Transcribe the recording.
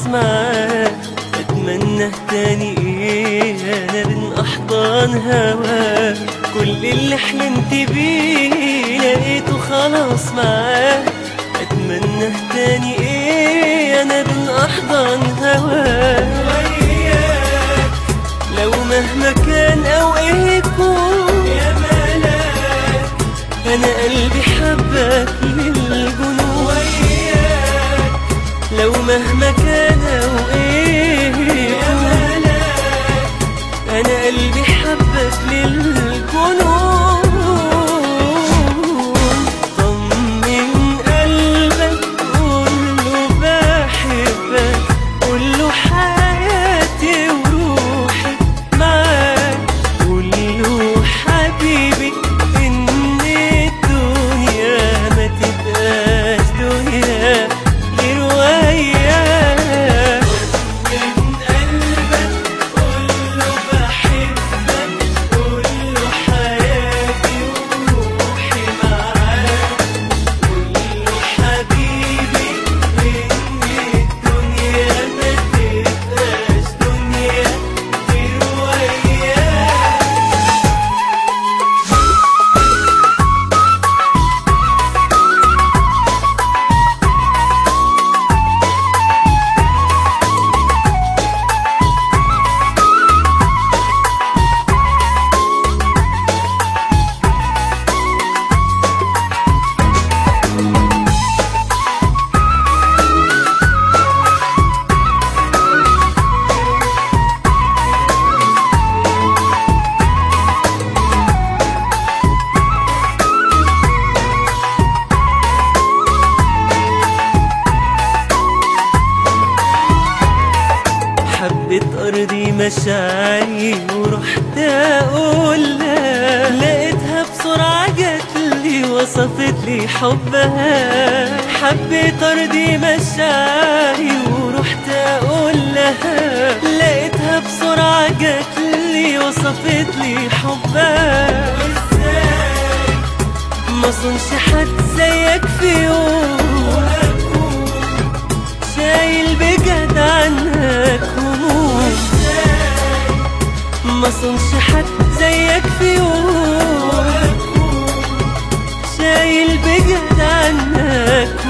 معاك اتمنى تاني ايه انا بين احضان هواك كل اللي حلمت بيه لقيته خلاص معاك اتمنى تاني ايه انا بين احضان هواك وياك لو مهما كان او ايه يكون يا ملاك انا قلبي حبك للجنون وياك لو مهما كان او ايه يكون انا قلبي حبك للجنون طمن قلبك قوله بحبك قوله حياتي وروحي معاك قوله حبيبي ان الدنيا ما تبقاش دنيا غير وياك من قلبك قوله بحبك قوله حياتي وروحي معاك قوله حبيبي إن الدنيا ما تبقاش دنيا غير وياك حبت أرضي مشاعري ورحت أقول لها لقيتها بسرعة جت لي وصفت لي حبها حبيت أرضي مشاعري ورحت أقول لها لقيتها بسرعة جت لي وصفت لي حبها وإزاي ما صنش حد زيك في يوم شايل بجد عنك هموم ما صنش حد زيك في يوم شايل بجد عنك